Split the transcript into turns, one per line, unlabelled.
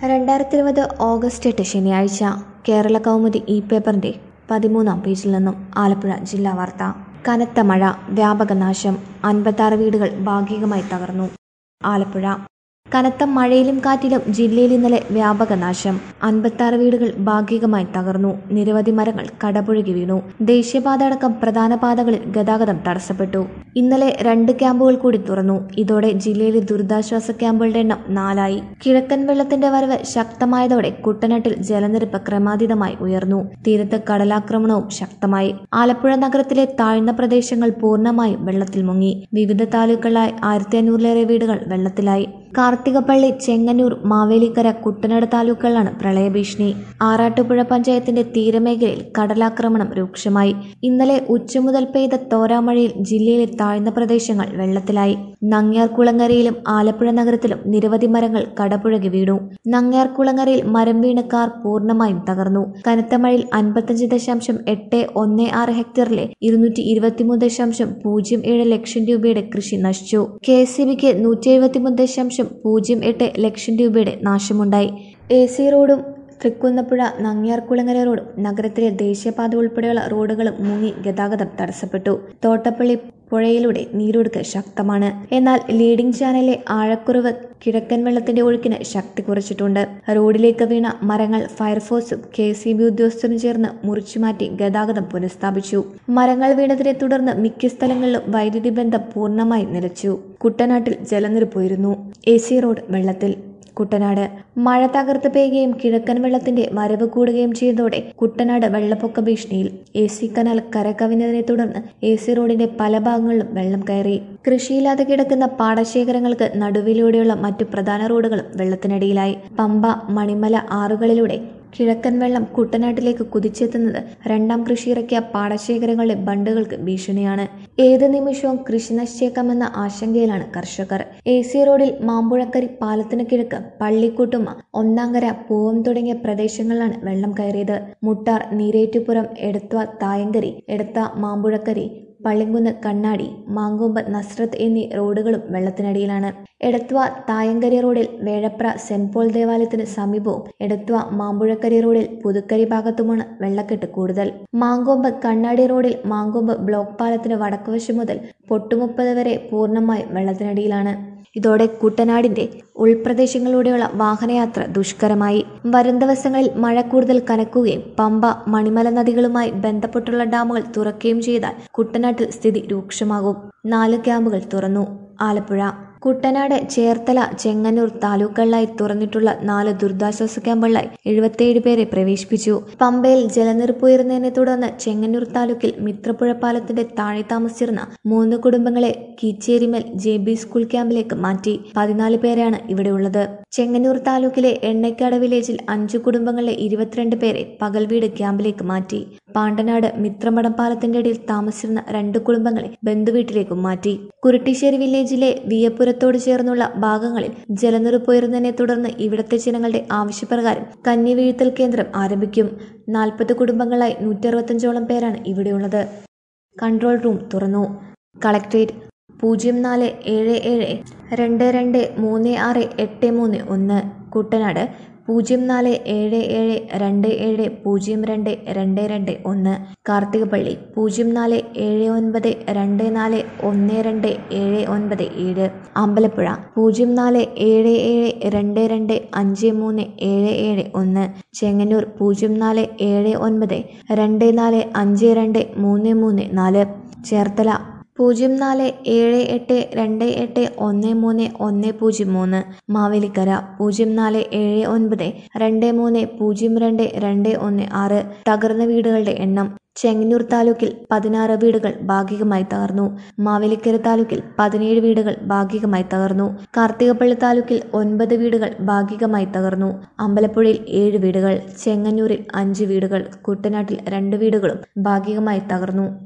രണ്ടായിരത്തി ഇരുപത് ഓഗസ്റ്റ് എട്ട് ശനിയാഴ്ച കേരള കൗമുദി ഇ പേപ്പറിന്റെ പതിമൂന്നാം പേജിൽ നിന്നും ആലപ്പുഴ ജില്ലാ വാർത്ത കനത്ത മഴ വ്യാപക നാശം അൻപത്താറ് വീടുകൾ ഭാഗികമായി തകർന്നു ആലപ്പുഴ കനത്ത മഴയിലും കാറ്റിലും ജില്ലയിൽ ഇന്നലെ വ്യാപക നാശം അൻപത്താറ് വീടുകൾ ഭാഗികമായി തകർന്നു നിരവധി മരങ്ങൾ കടപുഴകി വീണു ദേശീയപാത അടക്കം പ്രധാന പാതകളിൽ ഗതാഗതം തടസ്സപ്പെട്ടു ഇന്നലെ രണ്ട് ക്യാമ്പുകൾ കൂടി തുറന്നു ഇതോടെ ജില്ലയിലെ ദുരിതാശ്വാസ ക്യാമ്പുകളുടെ എണ്ണം നാലായി കിഴക്കൻ വെള്ളത്തിന്റെ വരവ് ശക്തമായതോടെ കുട്ടനാട്ടിൽ ജലനിരപ്പ് ക്രമാതീതമായി ഉയർന്നു തീരത്ത് കടലാക്രമണവും ശക്തമായി ആലപ്പുഴ നഗരത്തിലെ താഴ്ന്ന പ്രദേശങ്ങൾ പൂർണ്ണമായും വെള്ളത്തിൽ മുങ്ങി വിവിധ താലൂക്കുകളായി ആയിരത്തി അഞ്ഞൂറിലേറെ വീടുകൾ വെള്ളത്തിലായി കാർത്തികപ്പള്ളി ചെങ്ങന്നൂർ മാവേലിക്കര കുട്ടനാട് താലൂക്കുകളിലാണ് പ്രളയഭീഷണി ആറാട്ടുപുഴ പഞ്ചായത്തിന്റെ തീരമേഖലയിൽ കടലാക്രമണം രൂക്ഷമായി ഇന്നലെ ഉച്ച മുതൽ പെയ്ത തോരാമഴയിൽ ജില്ലയിലെ താഴ്ന്ന പ്രദേശങ്ങൾ വെള്ളത്തിലായി നങ്ങ്യാർകുളങ്ങരയിലും ആലപ്പുഴ നഗരത്തിലും നിരവധി മരങ്ങൾ കടപുഴകി വീണു നങ്ങ്യാർകുളങ്ങരയിൽ മരം വീണ് കാർ പൂർണ്ണമായും തകർന്നു കനത്ത മഴയിൽ അൻപത്തഞ്ച് ദശാംശം എട്ട് ഒന്ന് ആറ് ഹെക്ടറിലെ ഇരുന്നൂറ്റി ഇരുപത്തിമൂന്ന് ദശാംശം പൂജ്യം ഏഴ് ലക്ഷം രൂപയുടെ കൃഷി നശിച്ചു കെ എസ് സി ബിക്ക് നൂറ്റി എഴുപത്തിമൂന്ന് ദശാംശം പൂജ്യം എട്ട് ലക്ഷം രൂപയുടെ നാശമുണ്ടായി എ സി റോഡും തൃക്കുന്നപ്പുഴ നങ്ങ്യാർകുളങ്ങര റോഡും നഗരത്തിലെ ദേശീയപാത ഉൾപ്പെടെയുള്ള റോഡുകളും മുങ്ങി ഗതാഗതം തടസ്സപ്പെട്ടു തോട്ടപ്പള്ളി പുഴയിലൂടെ നീരൊഴുക്ക് ശക്തമാണ് എന്നാൽ ലീഡിംഗ് ചാനലിലെ ആഴക്കുറവ് കിഴക്കൻ വെള്ളത്തിന്റെ ഒഴുക്കിന് ശക്തി കുറച്ചിട്ടുണ്ട് റോഡിലേക്ക് വീണ മരങ്ങൾ ഫയർഫോഴ്സും കെ സി ബി ഉദ്യോഗസ്ഥരും ചേർന്ന് മുറിച്ചുമാറ്റി ഗതാഗതം പുനഃസ്ഥാപിച്ചു മരങ്ങൾ വീണതിനെ തുടർന്ന് മിക്ക സ്ഥലങ്ങളിലും വൈദ്യുതി ബന്ധം പൂർണ്ണമായി നിലച്ചു കുട്ടനാട്ടിൽ ജലനിരപ്പ് ഉയരുന്നു എ സി റോഡ് വെള്ളത്തിൽ കുട്ടനാട് മഴ തകർത്ത് പെയ്യുകയും കിഴക്കൻ വെള്ളത്തിന്റെ വരവ് കൂടുകയും ചെയ്തതോടെ കുട്ടനാട് വെള്ളപ്പൊക്ക ഭീഷണിയിൽ എ സി കനാൽ കരകവിഞ്ഞതിനെ തുടർന്ന് എ സി റോഡിന്റെ പല ഭാഗങ്ങളിലും വെള്ളം കയറി കൃഷിയില്ലാതെ കിടക്കുന്ന പാടശേഖരങ്ങൾക്ക് നടുവിലൂടെയുള്ള മറ്റു പ്രധാന റോഡുകളും വെള്ളത്തിനടിയിലായി പമ്പ മണിമല ആറുകളിലൂടെ കിഴക്കൻ വെള്ളം കുട്ടനാട്ടിലേക്ക് കുതിച്ചെത്തുന്നത് രണ്ടാം കൃഷി ഇറക്കിയ പാടശേഖരങ്ങളുടെ ബണ്ടുകൾക്ക് ഭീഷണിയാണ് ഏത് നിമിഷവും കൃഷി നശിച്ചേക്കാമെന്ന ആശങ്കയിലാണ് കർഷകർ എ സി റോഡിൽ മാമ്പുഴക്കരി പാലത്തിന് കിഴക്ക് പള്ളിക്കുട്ടുമ്മ ഒന്നാങ്കര പൂവം തുടങ്ങിയ പ്രദേശങ്ങളിലാണ് വെള്ളം കയറിയത് മുട്ടാർ നീരേറ്റുപുറം എടത്വ തായങ്കരി എടത്ത മാമ്പുഴക്കരി പള്ളിങ്കുന്ന് കണ്ണാടി മാങ്കൊമ്പ് നസ്രത്ത് എന്നീ റോഡുകളും വെള്ളത്തിനടിയിലാണ് എടത്വ തായങ്കരി റോഡിൽ വേഴപ്ര സെന്റ് പോൾ ദേവാലയത്തിന് സമീപവും എടത്വ മാമ്പുഴക്കരി റോഡിൽ പുതുക്കരി ഭാഗത്തുമാണ് വെള്ളക്കെട്ട് കൂടുതൽ മാങ്കൊമ്പ് കണ്ണാടി റോഡിൽ മാങ്കൊമ്പ് ബ്ലോക്ക് പാലത്തിന് വടക്കുവശം മുതൽ പൊട്ടുമുപ്പത് വരെ പൂർണ്ണമായും വെള്ളത്തിനടിയിലാണ് ഇതോടെ കുട്ടനാടിന്റെ ഉൾപ്രദേശങ്ങളിലൂടെയുള്ള വാഹനയാത്ര ദുഷ്കരമായി വരും ദിവസങ്ങളിൽ മഴ കൂടുതൽ കനക്കുകയും പമ്പ മണിമല നദികളുമായി ബന്ധപ്പെട്ടുള്ള ഡാമുകൾ തുറക്കുകയും ചെയ്താൽ കുട്ടനാട്ടിൽ സ്ഥിതി രൂക്ഷമാകും നാല് ക്യാമ്പുകൾ തുറന്നു ആലപ്പുഴ കുട്ടനാട് ചേർത്തല ചെങ്ങന്നൂർ താലൂക്കുകളിലായി തുറന്നിട്ടുള്ള നാല് ദുരിതാശ്വാസ ക്യാമ്പുകളിലായി എഴുപത്തിയേഴ് പേരെ പ്രവേശിപ്പിച്ചു പമ്പയിൽ ജലനിരപ്പ് ഉയർന്നതിനെ തുടർന്ന് ചെങ്ങന്നൂർ താലൂക്കിൽ മിത്രപ്പുഴ പാലത്തിന്റെ താഴെ താമസിച്ചിരുന്ന മൂന്ന് കുടുംബങ്ങളെ കീച്ചേരിമൽ ജെ ബി സ്കൂൾ ക്യാമ്പിലേക്ക് മാറ്റി പതിനാല് പേരാണ് ഇവിടെയുള്ളത് ചെങ്ങന്നൂർ താലൂക്കിലെ എണ്ണയ്ക്കാട് വില്ലേജിൽ അഞ്ചു കുടുംബങ്ങളിലെ ഇരുപത്തിരണ്ട് പേരെ പകൽ വീട് ക്യാമ്പിലേക്ക് മാറ്റി പാണ്ടനാട് മിത്രമടം പാലത്തിന്റെ അടിയിൽ താമസിച്ചിരുന്ന രണ്ട് കുടുംബങ്ങളെ ബന്ധുവീട്ടിലേക്കും മാറ്റി കുരുട്ടിശ്ശേരി വില്ലേജിലെ വിയപ്പുരത്തോട് ചേർന്നുള്ള ഭാഗങ്ങളിൽ ജലനിരപ്പ് ഉയർന്നതിനെ തുടർന്ന് ഇവിടത്തെ ജനങ്ങളുടെ ആവശ്യപ്രകാരം കന്നിവീഴ്ത്തൽ കേന്ദ്രം ആരംഭിക്കും നാൽപ്പത് കുടുംബങ്ങളായി നൂറ്റി അറുപത്തഞ്ചോളം പേരാണ് ഇവിടെയുള്ളത് കൺട്രോൾ റൂം തുറന്നു കളക്ട്രേറ്റ് പൂജ്യം നാല് ഏഴ് ഏഴ് രണ്ട് രണ്ട് മൂന്ന് ആറ് എട്ട് മൂന്ന് ഒന്ന് കുട്ടനാട് പൂജ്യം നാല് ഏഴ് ഏഴ് രണ്ട് ഏഴ് പൂജ്യം രണ്ട് രണ്ട് രണ്ട് ഒന്ന് കാർത്തികപ്പള്ളി പൂജ്യം നാല് ഏഴ് ഒൻപത് രണ്ട് നാല് ഒന്ന് രണ്ട് ഏഴ് ഒൻപത് ഏഴ് അമ്പലപ്പുഴ പൂജ്യം നാല് ഏഴ് ഏഴ് രണ്ട് രണ്ട് അഞ്ച് മൂന്ന് ഏഴ് ഏഴ് ഒന്ന് ചെങ്ങന്നൂർ പൂജ്യം നാല് ഏഴ് ഒൻപത് രണ്ട് നാല് അഞ്ച് രണ്ട് മൂന്ന് മൂന്ന് നാല് ചേർത്തല പൂജ്യം നാല് ഏഴ് എട്ട് രണ്ട് എട്ട് ഒന്ന് മൂന്ന് ഒന്ന് പൂജ്യം മൂന്ന് മാവേലിക്കര പൂജ്യം നാല് ഏഴ് ഒൻപത് രണ്ട് മൂന്ന് പൂജ്യം രണ്ട് രണ്ട് ഒന്ന് ആറ് തകർന്ന വീടുകളുടെ എണ്ണം ചെങ്ങന്നൂർ താലൂക്കിൽ പതിനാറ് വീടുകൾ ഭാഗികമായി തകർന്നു മാവേലിക്കര താലൂക്കിൽ പതിനേഴ് വീടുകൾ ഭാഗികമായി തകർന്നു കാർത്തികപ്പള്ളി താലൂക്കിൽ ഒൻപത് വീടുകൾ ഭാഗികമായി തകർന്നു അമ്പലപ്പുഴയിൽ ഏഴ് വീടുകൾ ചെങ്ങന്നൂരിൽ അഞ്ച് വീടുകൾ കുട്ടനാട്ടിൽ രണ്ട് വീടുകളും ഭാഗികമായി തകർന്നു